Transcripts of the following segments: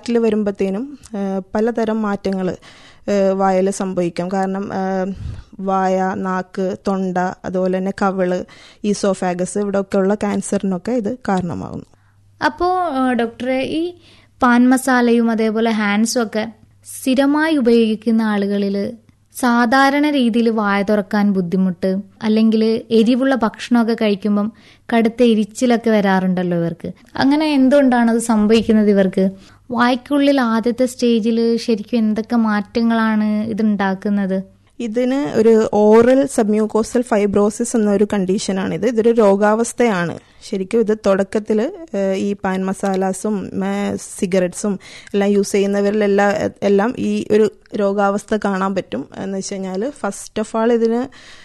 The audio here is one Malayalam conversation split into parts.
ഫാറ്റിൽ വരുമ്പോഴത്തേനും പലതരം മാറ്റങ്ങൾ വായയിൽ സംഭവിക്കാം കാരണം ആ, വായ നാക്ക് തൊണ്ട അതുപോലെ തന്നെ കവിള് ഈസോഫാഗസ് ഇവിടെയൊക്കെ ഉള്ള ക്യാൻസറിനൊക്കെ ഇത് കാരണമാകുന്നു അപ്പോൾ ഡോക്ടറെ ഈ പാൻ മസാലയും അതേപോലെ ഹാൻഡ്സും ഒക്കെ സ്ഥിരമായി ഉപയോഗിക്കുന്ന ആളുകളിൽ സാധാരണ രീതിയിൽ വായ തുറക്കാൻ ബുദ്ധിമുട്ട് അല്ലെങ്കിൽ എരിവുള്ള ഭക്ഷണമൊക്കെ കഴിക്കുമ്പം കടുത്ത എരിച്ചിലൊക്കെ വരാറുണ്ടല്ലോ ഇവർക്ക് അങ്ങനെ എന്തുകൊണ്ടാണ് അത് സംഭവിക്കുന്നത് ഇവർക്ക് വായ്ക്കുള്ളിൽ ആദ്യത്തെ സ്റ്റേജിൽ ശരിക്കും എന്തൊക്കെ മാറ്റങ്ങളാണ് ഇതുണ്ടാക്കുന്നത് ഇതിന് ഒരു ഓറൽ സബ്മ്യൂക്കോസൽ ഫൈബ്രോസിസ് എന്നൊരു കണ്ടീഷനാണിത് ഇതൊരു രോഗാവസ്ഥയാണ് ശരിക്കും ഇത് തുടക്കത്തിൽ ഈ പാൻ മസാലാസും സിഗരറ്റ്സും എല്ലാം യൂസ് ചെയ്യുന്നവരിലെല്ലാം എല്ലാം ഈ ഒരു രോഗാവസ്ഥ കാണാൻ പറ്റും എന്ന് വെച്ച് കഴിഞ്ഞാൽ ഫസ്റ്റ് ഓഫ് ആൾ ഇതിന്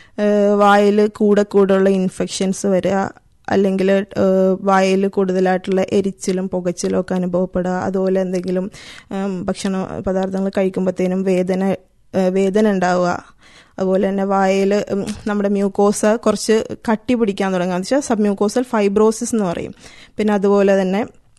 വായിൽ കൂടെ കൂടെയുള്ള ഇൻഫെക്ഷൻസ് വരിക അല്ലെങ്കിൽ വായിൽ കൂടുതലായിട്ടുള്ള എരിച്ചിലും പുകച്ചിലും ഒക്കെ അനുഭവപ്പെടുക അതുപോലെ എന്തെങ്കിലും ഉം, ഭക്ഷണ പദാർത്ഥങ്ങൾ കഴിക്കുമ്പോഴത്തേനും വേദന ഏഹ്, വേദന ഉണ്ടാവുക അതുപോലെ തന്നെ വായിൽ നമ്മുടെ മ്യൂക്കോസ കുറച്ച് കട്ടി പിടിക്കാൻ തുടങ്ങുക എന്ന് വെച്ചാൽ സബ് മ്യൂക്കോസൽ ഫൈബ്രോസിസ് എന്ന് പറയും പിന്നെ അതുപോലെ തന്നെ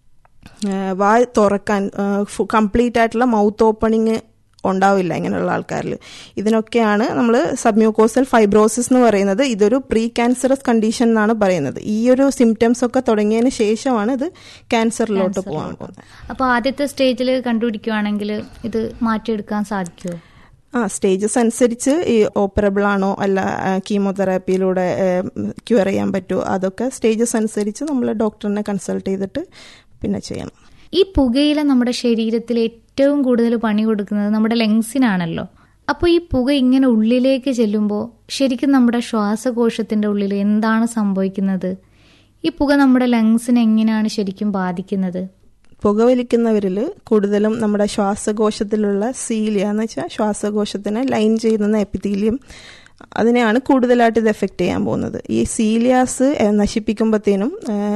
ഏഹ്, വായ തുറക്കാൻ കംപ്ലീറ്റ് ആയിട്ടുള്ള മൗത്ത് ഓപ്പണിങ് ഉണ്ടാവില്ല ഇങ്ങനെയുള്ള ആൾക്കാരിൽ ഇതിനൊക്കെയാണ് നമ്മൾ സബ്മ്യൂക്കോസൽ ഫൈബ്രോസിസ് എന്ന് പറയുന്നത് ഇതൊരു പ്രീ ക്യാൻസറസ് കണ്ടീഷൻ എന്നാണ് പറയുന്നത് ഈ ഒരു സിംറ്റംസ് ഒക്കെ തുടങ്ങിയതിന് ശേഷമാണ് ഇത് ക്യാൻസറിലോട്ട് പോകാൻ പോകുന്നത് അപ്പോൾ ആദ്യത്തെ സ്റ്റേജിൽ കണ്ടുപിടിക്കുവാണെങ്കിൽ ഇത് മാറ്റിയെടുക്കാൻ സാധിക്കുമോ ആ സ്റ്റേജസ് അനുസരിച്ച് ഈ ഓപ്പറബിൾ ആണോ അല്ല കീമോതെറാപ്പിയിലൂടെ ക്യൂർ ചെയ്യാൻ പറ്റുമോ അതൊക്കെ സ്റ്റേജസ് അനുസരിച്ച് നമ്മൾ ഡോക്ടറിനെ കൺസൾട്ട് ചെയ്തിട്ട് പിന്നെ ചെയ്യണം ഈ പുകയില നമ്മുടെ ശരീരത്തിൽ ഏറ്റവും കൂടുതൽ പണി കൊടുക്കുന്നത് നമ്മുടെ ലങ്സിനാണല്ലോ അപ്പോൾ ഈ പുക ഇങ്ങനെ ഉള്ളിലേക്ക് ചെല്ലുമ്പോൾ ശരിക്കും നമ്മുടെ ശ്വാസകോശത്തിന്റെ ഉള്ളിൽ എന്താണ് സംഭവിക്കുന്നത് ഈ പുക നമ്മുടെ ലങ്സിനെ എങ്ങനെയാണ് ശരിക്കും ബാധിക്കുന്നത് പുകവലിക്കുന്നവരിൽ കൂടുതലും നമ്മുടെ ശ്വാസകോശത്തിലുള്ള സീലിയ എന്ന് വെച്ചാൽ ശ്വാസകോശത്തിനെ ലൈൻ ചെയ്യുന്ന എപ്പിത്തീലിയം അതിനെയാണ് കൂടുതലായിട്ട് ഇത് എഫക്റ്റ് ചെയ്യാൻ പോകുന്നത് ഈ സീലിയാസ് നശിപ്പിക്കുമ്പോഴത്തേനും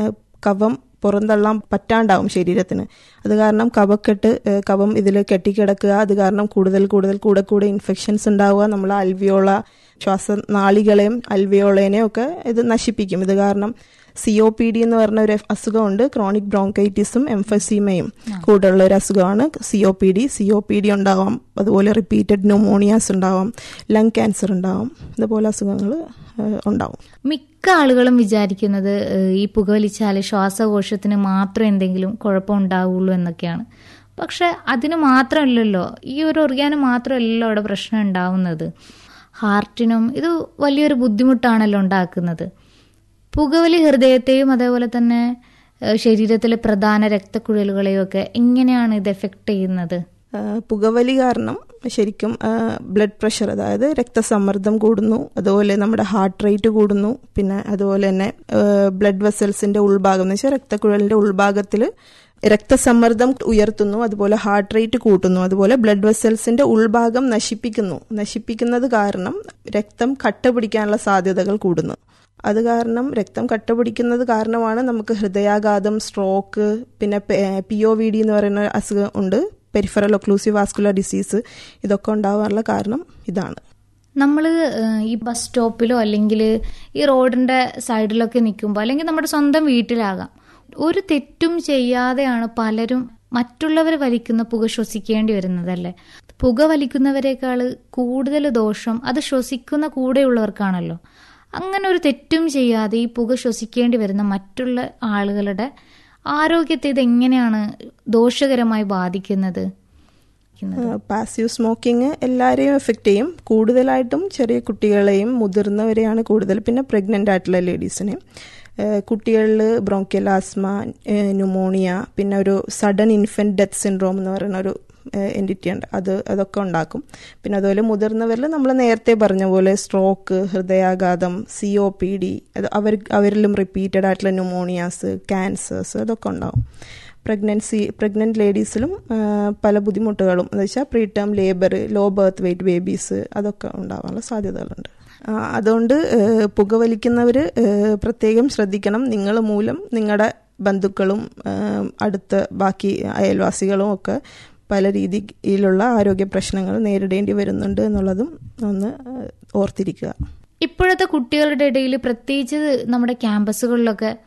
കഫം പുറന്തള്ളാൻ പറ്റാണ്ടാവും ശരീരത്തിന് അത് കാരണം കഫക്കെട്ട് ഏഹ് കഫം ഇതിൽ കെട്ടിക്കിടക്കുക അത് കാരണം കൂടുതൽ കൂടുതൽ കൂടെ കൂടെ ഇൻഫെക്ഷൻസ് ഉണ്ടാവുക നമ്മൾ അൽവിയോള ശ്വാസനാളികളെയും അൽവിയോളേനെയും ഒക്കെ ഇത് നശിപ്പിക്കും ഇത് കാരണം സി ഒ പി ഡി എന്ന് പറഞ്ഞ ഒരു അസുഖമുണ്ട് ക്രോണിക് ബ്രോങ്കൈറ്റിസും എംഫസീമയും കൂടെയുള്ള ഒരു അസുഖമാണ് C O P D C O P D ഉണ്ടാവാം അതുപോലെ റിപ്പീറ്റഡ് ന്യൂമോണിയാസ് ഉണ്ടാവാം ലങ് ക്യാൻസർ ഉണ്ടാവാം ഇതുപോലെ അസുഖങ്ങൾ ഉണ്ടാവും മിക്ക ആളുകളും വിചാരിക്കുന്നത് ഏഹ്, ഈ പുകവലിച്ചാൽ ശ്വാസകോശത്തിന് മാത്രം എന്തെങ്കിലും കുഴപ്പമുണ്ടാവുള്ളൂ എന്നൊക്കെയാണ് പക്ഷെ അതിന് മാത്രമല്ലല്ലോ ഈ ഒരു ഒറിയാന് മാത്രമല്ലല്ലോ അവിടെ പ്രശ്നം ഉണ്ടാവുന്നത് ഹാർട്ടിനും ഇത് വലിയൊരു ബുദ്ധിമുട്ടാണല്ലോ ഉണ്ടാക്കുന്നത് പുകവലി ഹൃദയത്തെയും അതേപോലെ തന്നെ ഏഹ്, ശരീരത്തിലെ പ്രധാന രക്തക്കുഴലുകളെയും ഒക്കെ എങ്ങനെയാണ് ഇത് എഫക്ട് ചെയ്യുന്നത് ആ, പുകവലി കാരണം ശരിക്കും ബ്ലഡ് പ്രഷർ അതായത് രക്തസമ്മർദ്ദം കൂടുന്നു അതുപോലെ നമ്മുടെ ഹാർട്ട് റേറ്റ് കൂടുന്നു പിന്നെ അതുപോലെ തന്നെ ബ്ലഡ് വെസൽസിന്റെ ഉൾഭാഗം എന്ന് വെച്ചാൽ രക്തക്കുഴലിന്റെ ഉൾഭാഗത്തിൽ രക്തസമ്മർദ്ദം ഉയർത്തുന്നു അതുപോലെ ഹാർട്ട് റേറ്റ് കൂട്ടുന്നു അതുപോലെ ബ്ലഡ് വെസൽസിന്റെ ഉൾഭാഗം നശിപ്പിക്കുന്നു നശിപ്പിക്കുന്നത് കാരണം രക്തം കട്ട പിടിക്കാനുള്ള സാധ്യതകൾ കൂടുന്നു അത് കാരണം രക്തം കട്ട പിടിക്കുന്നത് കാരണമാണ് നമുക്ക് ഹൃദയാഘാതം സ്ട്രോക്ക് പിന്നെ പി ഒ വി ഡി എന്ന് പറയുന്ന ഒരു അസുഖം ഉണ്ട് പെരിഫറൽ ഒക്ലൂസീവ് വാസ്കുലർ ഡിസീസ് ഇതൊക്കെ ഉണ്ടാവാനുള്ള കാരണം ഇതാണ് നമ്മൾ ഈ ബസ് സ്റ്റോപ്പിലോ അല്ലെങ്കിൽ ഈ റോഡിന്റെ സൈഡിലൊക്കെ നിൽക്കുമ്പോൾ അല്ലെങ്കിൽ നമ്മുടെ സ്വന്തം വീട്ടിലാകാം ഒരു തെറ്റും ചെയ്യാതെയാണ് പലരും മറ്റുള്ളവർ വലിക്കുന്ന പുക ശ്വസിക്കേണ്ടി വരുന്നതല്ലേ പുക വലിക്കുന്നവരെക്കാൾ കൂടുതൽ ദോഷം അത് ശ്വസിക്കുന്ന കൂടെയുള്ളവർക്കാണല്ലോ അങ്ങനെ ഒരു തെറ്റും ചെയ്യാതെ ഈ പുക ശ്വസിക്കേണ്ടി വരുന്ന മറ്റുള്ള ആളുകളുടെ ആരോഗ്യത്തെ ഇത് എങ്ങനെയാണ് ദോഷകരമായി ബാധിക്കുന്നത് പാസീവ് സ്മോക്കിംഗ് എല്ലാവരെയും എഫക്റ്റ് ചെയ്യും കൂടുതലായിട്ടും ചെറിയ കുട്ടികളെയും മുതിർന്നവരെയാണ് കൂടുതൽ പിന്നെ പ്രഗ്നൻ്റ് ആയിട്ടുള്ള ലേഡീസിനെയും കുട്ടികളിൽ ബ്രോങ്കിയൽ ആസ്മ ന്യൂമോണിയ പിന്നെ ഒരു സഡൻ ഇൻഫൻറ്റ് ഡെത്ത് സിൻഡ്രോം എന്ന് പറയുന്ന ഒരു എൻറ്റിറ്റി ഉണ്ട് അത് അതൊക്കെ ഉണ്ടാക്കും പിന്നെ അതുപോലെ മുതിർന്നവരിൽ നമ്മൾ നേരത്തെ പറഞ്ഞ പോലെ സ്ട്രോക്ക് ഹൃദയാഘാതം സി ഒ പി ഡി അത് അവർ അവരിലും റിപ്പീറ്റഡ് ആയിട്ടുള്ള ന്യൂമോണിയാസ് ക്യാൻസേഴ്സ് അതൊക്കെ ഉണ്ടാവും പ്രഗ്നൻസി പ്രഗ്നൻറ്റ് ലേഡീസിലും പല ബുദ്ധിമുട്ടുകളും എന്ന് വെച്ചാൽ preterm labour low birth weight babies അതൊക്കെ ഉണ്ടാവാനുള്ള സാധ്യതകളുണ്ട് അതുകൊണ്ട് പുകവലിക്കുന്നവർ പ്രത്യേകം ശ്രദ്ധിക്കണം നിങ്ങൾ മൂലം നിങ്ങളുടെ ബന്ധുക്കളും അടുത്ത ബാക്കി അയൽവാസികളും ഒക്കെ പല രീതിയിലുള്ള ആരോഗ്യ പ്രശ്നങ്ങൾ നേരിടേണ്ടി വരുന്നുണ്ട് എന്നുള്ളതും ഒന്ന് ഓർത്തിരിക്കുക ഇപ്പോഴത്തെ കുട്ടികളുടെ ഇടയിൽ പ്രത്യേകിച്ച് നമ്മുടെ ക്യാമ്പസുകളിലൊക്കെ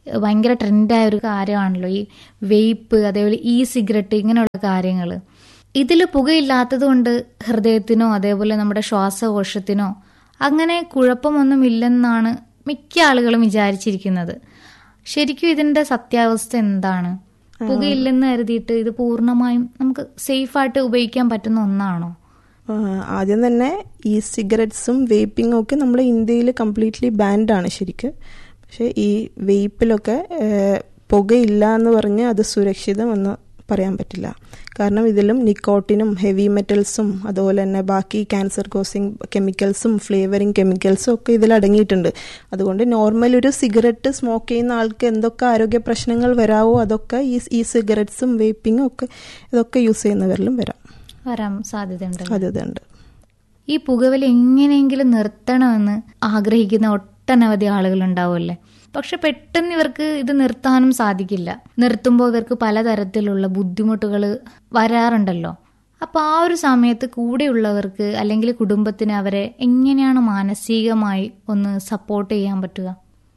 ഭയങ്കര ട്രെൻഡായ ഒരു കാര്യമാണല്ലോ ഈ വെയ്പ്പ് അതേപോലെ ഇ സിഗരറ്റ് ഇങ്ങനെയുള്ള കാര്യങ്ങൾ ഇതിൽ പുകയില്ലാത്തത് കൊണ്ട് ഹൃദയത്തിനോ അതേപോലെ നമ്മുടെ ശ്വാസകോശത്തിനോ അങ്ങനെ കുഴപ്പമൊന്നുമില്ലെന്നാണ് മിക്ക ആളുകളും വിചാരിച്ചിരിക്കുന്നത് ശരിക്കും ഇതിന്റെ സത്യാവസ്ഥ എന്താണ് പുകയില്ലെന്ന് കരുതിയിട്ട് ഇത് പൂർണ്ണമായും നമുക്ക് സേഫായിട്ട് ഉപയോഗിക്കാൻ പറ്റുന്ന ഒന്നാണോ ആ, ആദ്യം തന്നെ ഈ സിഗരറ്റ്സും വേപ്പിങ്ങും ഒക്കെ നമ്മുടെ ഇന്ത്യയിൽ കംപ്ലീറ്റ്ലി ബാൻഡ് ആണ് ശരിക്ക് പക്ഷെ ഈ വേപ്പിലൊക്കെ ഏഹ്, പുകയില്ല എന്ന് പറഞ്ഞ് അത് സുരക്ഷിതമെന്ന് പറയാൻ പറ്റില്ല കാരണം ഇതിലും നിക്കോട്ടിനും ഹെവി മെറ്റൽസും അതുപോലെ തന്നെ ബാക്കി ക്യാൻസർ കോസിങ് കെമിക്കൽസും ഫ്ലേവറിങ് കെമിക്കൽസും ഒക്കെ ഇതിൽ അടങ്ങിയിട്ടുണ്ട് അതുകൊണ്ട് നോർമൽ ഒരു സിഗരറ്റ് സ്മോക്ക് ചെയ്യുന്ന ആൾക്ക് എന്തൊക്കെ ആരോഗ്യ പ്രശ്നങ്ങൾ വരാവോ അതൊക്കെ ഈ ഈ സിഗരറ്റ്സും വേപ്പിങ്ങും ഒക്കെ ഇതൊക്കെ യൂസ് ചെയ്യുന്നവരിലും വരാം വരാൻ സാധ്യതയുണ്ട് സാധ്യതയുണ്ട് ഈ പുകവലി എങ്ങനെയെങ്കിലും നിർത്തണമെന്ന് ആഗ്രഹിക്കുന്ന ഒട്ടനവധി ആളുകൾ ഉണ്ടാവുമല്ലേ പക്ഷെ പെട്ടെന്ന് ഇവർക്ക് ഇത് നിർത്താനും സാധിക്കില്ല നിർത്തുമ്പോൾ ഇവർക്ക് പലതരത്തിലുള്ള ബുദ്ധിമുട്ടുകൾ വരാറുണ്ടല്ലോ അപ്പൊ ആ ഒരു സമയത്ത് കൂടെയുള്ളവർക്ക് അല്ലെങ്കിൽ കുടുംബത്തിന് അവരെ എങ്ങനെയാണ് മാനസികമായി ഒന്ന് സപ്പോർട്ട് ചെയ്യാൻ പറ്റുക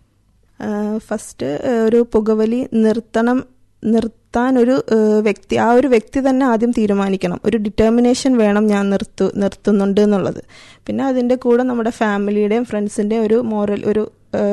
ഫസ്റ്റ് ഒരു പുകവലി നിർത്തണം നിർത്താൻ ഒരു ഏഹ്, വ്യക്തി ആ ഒരു വ്യക്തി തന്നെ ആദ്യം തീരുമാനിക്കണം ഒരു ഡിറ്റർമിനേഷൻ വേണം ഞാൻ നിർtu നിർത്തുന്നുണ്ട് എന്നുള്ളത് പിന്നെ അതിൻ്റെ കൂടെ നമ്മുടെ ഫാമിലിയുടെയും ഫ്രണ്ട്സിൻ്റെയും ഒരു മോറൽ ഒരു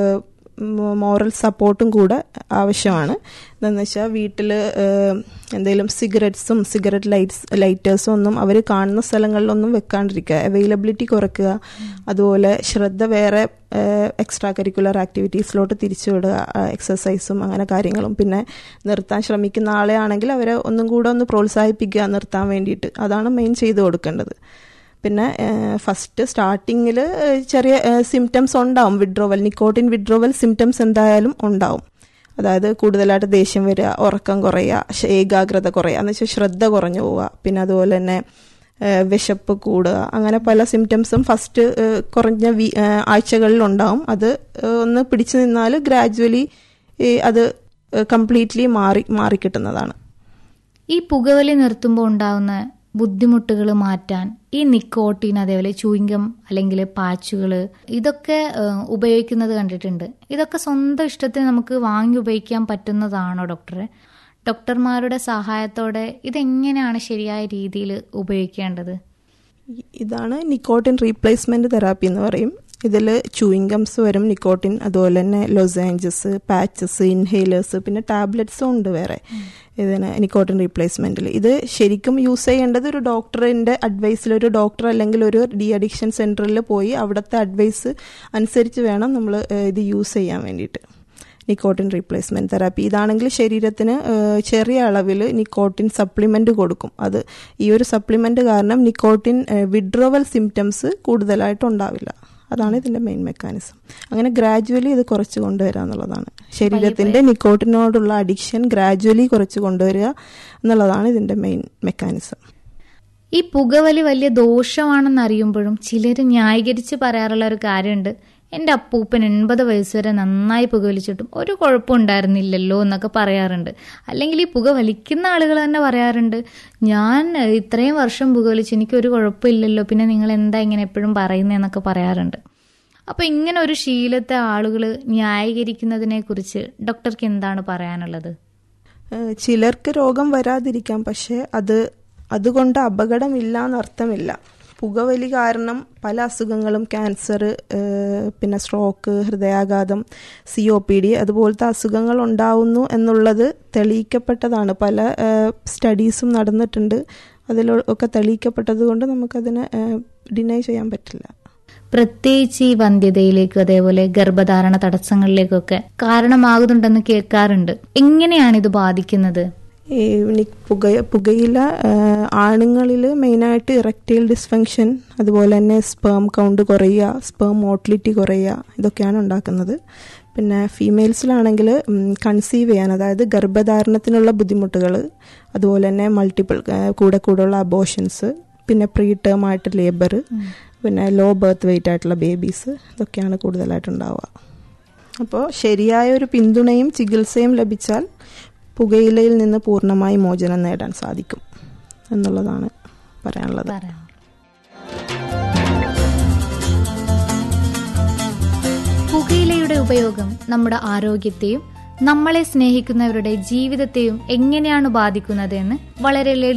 മോറൽ സപ്പോർട്ടും കൂടെ ആവശ്യമാണ് എന്താണെന്ന് വെച്ചാൽ വീട്ടിൽ എന്തെങ്കിലും സിഗരറ്റ്സും സിഗരറ്റ് ലൈറ്റ്സ് ലൈറ്റേഴ്സും ഒന്നും അവർ കാണുന്ന സ്ഥലങ്ങളിലൊന്നും വെക്കാണ്ടിരിക്കുക അവൈലബിലിറ്റി കുറയ്ക്കുക അതുപോലെ ശ്രദ്ധ വേറെ എക്സ്ട്രാ കരിക്കുലർ ആക്ടിവിറ്റീസിലോട്ട് തിരിച്ചുവിടുക എക്സസൈസും അങ്ങനെ കാര്യങ്ങളും പിന്നെ നിർത്താൻ ശ്രമിക്കുന്ന ആളെ ആണെങ്കിൽ അവരെ ഒന്നും കൂടെ ഒന്ന് പ്രോത്സാഹിപ്പിക്കുക നിർത്താൻ വേണ്ടിയിട്ട് അതാണ് മെയിൻ ചെയ്തു കൊടുക്കേണ്ടത് പിന്നെ ഫസ്റ്റ് സ്റ്റാർട്ടിങ്ങിൽ ചെറിയ സിംറ്റംസ് ഉണ്ടാവും വിഡ്രോവൽ നിക്കോട്ടിൻ വിഡ്രോവൽ സിംറ്റംസ് എന്തായാലും ഉണ്ടാവും അതായത് കൂടുതലായിട്ട് ദേഷ്യം വരിക ഉറക്കം കുറയുക ശ- ഏകാഗ്രത കുറയുക എന്ന് വെച്ചാൽ ശ്രദ്ധ കുറഞ്ഞു പോവുക പിന്നെ അതുപോലെ തന്നെ ഏഹ്, വിശപ്പ് കൂടുക അങ്ങനെ പല സിംറ്റംസും ഫസ്റ്റ് ഏഹ്, കുറഞ്ഞ വി ഏഹ്, ആഴ്ചകളിൽ ഉണ്ടാവും അത് ഏഹ്, ഒന്ന് പിടിച്ചു നിന്നാൽ ഗ്രാജുവലി അത് കംപ്ലീറ്റ്ലി മാറി മാറിക്കിട്ടുന്നതാണ് ഈ പുകവലി നിർത്തുമ്പോൾ ഉണ്ടാവുന്ന ബുദ്ധിമുട്ടുകൾ മാറ്റാൻ ഈ നിക്കോട്ടീൻ അതേപോലെ ചൂയിങ്കം അല്ലെങ്കിൽ പാച്ചുകൾ ഇതൊക്കെ ഏഹ്, ഉപയോഗിക്കുന്നത് കണ്ടിട്ടുണ്ട് ഇതൊക്കെ സ്വന്തം ഇഷ്ടത്തിന് നമുക്ക് വാങ്ങി ഉപയോഗിക്കാൻ പറ്റുന്നതാണോ ഡോക്ടറെ ഡോക്ടർമാരുടെ സഹായത്തോടെ ഇതെങ്ങനെയാണ് ശരിയായ രീതിയിൽ ഉപയോഗിക്കേണ്ടത് ഇതാണ് നിക്കോട്ടിൻ റീപ്ലേസ്മെന്റ് തെറാപ്പി എന്ന് പറയും ഇതിൽ ചൂയിങ്ഗംസ് വരും നിക്കോട്ടിൻ അതുപോലെ തന്നെ ലൊസാഞ്ചസ് പാച്ചസ് ഇൻഹേലേഴ്സ് പിന്നെ ടാബ്ലറ്റ്സും ഉണ്ട് വേറെ ഇതിന് നിക്കോട്ടിൻ റീപ്ലേസ്മെന്റിൽ ഇത് ശരിക്കും യൂസ് ചെയ്യേണ്ടത് ഒരു ഡോക്ടറിന്റെ അഡ്വൈസിൽ ഒരു ഡോക്ടർ അല്ലെങ്കിൽ ഒരു ഡി അഡിക്ഷൻ സെന്ററിൽ പോയി അവിടുത്തെ അഡ്വൈസ് അനുസരിച്ച് വേണം നമ്മൾ ഇത് യൂസ് ചെയ്യാൻ വേണ്ടിയിട്ട് നിക്കോട്ടിൻ റീപ്ലേസ്മെന്റ് തെറാപ്പി ഇതാണെങ്കിൽ ശരീരത്തിന് ഏഹ്, ചെറിയ അളവിൽ നിക്കോട്ടിൻ സപ്ലിമെന്റ് കൊടുക്കും അത് ഈ ഒരു സപ്ലിമെന്റ് കാരണം നിക്കോട്ടിൻ വിഡ്രോവൽ സിംറ്റംസ് കൂടുതലായിട്ട് ഉണ്ടാവില്ല അതാണ് ഇതിന്റെ മെയിൻ മെക്കാനിസം അങ്ങനെ ഗ്രാജുവലി ഇത് കുറച്ച് കൊണ്ടുവരിക എന്നുള്ളതാണ് ശരീരത്തിന്റെ നിക്കോട്ടിനോടുള്ള അഡിക്ഷൻ ഗ്രാജുവലി കുറച്ച് കൊണ്ടുവരിക എന്നുള്ളതാണ് ഇതിന്റെ മെയിൻ മെക്കാനിസം ഈ പുകവലി വലിയ ദോഷമാണെന്ന് അറിയുമ്പോഴും ചിലർ ന്യായീകരിച്ച് പറയാറുള്ള ഒരു കാര്യമുണ്ട് എൻ്റെ അപ്പൂപ്പൻ എൺപത് വയസ്സ് വരെ നന്നായി പുകവലിച്ചിട്ടും ഒരു കുഴപ്പം ഉണ്ടായിരുന്നില്ലല്ലോ എന്നൊക്കെ പറയാറുണ്ട് അല്ലെങ്കിൽ ഈ പുക വലിക്കുന്ന ആളുകൾ തന്നെ പറയാറുണ്ട് ഞാൻ ഏഹ്, ഇത്രയും വർഷം പുകവലിച്ച് എനിക്ക് ഒരു കുഴപ്പമില്ലല്ലോ പിന്നെ നിങ്ങൾ എന്താ ഇങ്ങനെ എപ്പോഴും പറയുന്നതെന്നൊക്കെ പറയാറുണ്ട് അപ്പൊ ഇങ്ങനെ ഒരു ശീലത്തെ ആളുകൾ ന്യായീകരിക്കുന്നതിനെ കുറിച്ച് ഡോക്ടർക്ക് എന്താണ് പറയാനുള്ളത് ഏഹ് ചിലർക്ക് രോഗം വരാതിരിക്കാം പക്ഷെ അത് അതുകൊണ്ട് അപകടമില്ല എന്നർത്ഥമില്ല പുകവലി കാരണം പല അസുഖങ്ങളും ക്യാൻസർ പിന്നെ സ്ട്രോക്ക് ഹൃദയാഘാതം സി ഒ പി ഡി അതുപോലത്തെ അസുഖങ്ങൾ ഉണ്ടാവുന്നു എന്നുള്ളത് തെളിയിക്കപ്പെട്ടതാണ് പല സ്റ്റഡീസും നടന്നിട്ടുണ്ട് അതിൽ ഒക്കെ തെളിയിക്കപ്പെട്ടത് കൊണ്ട് നമുക്കതിനെ ഡിനൈ ചെയ്യാൻ പറ്റില്ല പ്രത്യേകിച്ച് ഈ വന്ധ്യതയിലേക്കും അതേപോലെ ഗർഭധാരണ തടസ്സങ്ങളിലേക്കൊക്കെ കാരണമാകുന്നുണ്ടെന്ന് കേൾക്കാറുണ്ട് എങ്ങനെയാണ് ഇത് ബാധിക്കുന്നത് ഈ നി- പുക പുകയില ആണുങ്ങളിൽ മെയിനായിട്ട് ഇറക്റ്റൈൽ ഡിസ്ഫങ്ഷൻ അതുപോലെ തന്നെ സ്പേം കൗണ്ട് കുറയുക സ്പേം മോട്ടിലിറ്റി കുറയുക ഇതൊക്കെയാണ് ഉണ്ടാക്കുന്നത് പിന്നെ ഫീമെയിൽസിലാണെങ്കിൽ കൺസീവ് ചെയ്യാൻ അതായത് ഗർഭധാരണത്തിനുള്ള ബുദ്ധിമുട്ടുകൾ അതുപോലെ തന്നെ മൾട്ടിപ്പിൾ കൂടെ കൂടെയുള്ള അബോഷൻസ് പിന്നെ പ്രീ ടേം ആയിട്ട് ലേബർ പിന്നെ ലോ ബർത്ത് വെയിറ്റ് ആയിട്ടുള്ള ബേബീസ് ഇതൊക്കെയാണ് കൂടുതലായിട്ട് ഉണ്ടാവുക അപ്പോൾ ശരിയായ ഒരു പിന്തുണയും ചികിത്സയും ലഭിച്ചാൽ പുകയിലയിൽ നിന്ന് പൂർണ്ണമായി മോചനം നേടാൻ സാധിക്കും എന്നുള്ളതാണ് പറയാനുള്ളത് പറയാം പുകയിലയുടെ ഉപയോഗം നമ്മുടെ ആരോഗ്യത്തെയും നമ്മളെ സ്നേഹിക്കുന്നവരുടെ ജീവിതത്തെയും എങ്ങനെയാണ് ബാധിക്കുന്നതെന്ന് വളരെ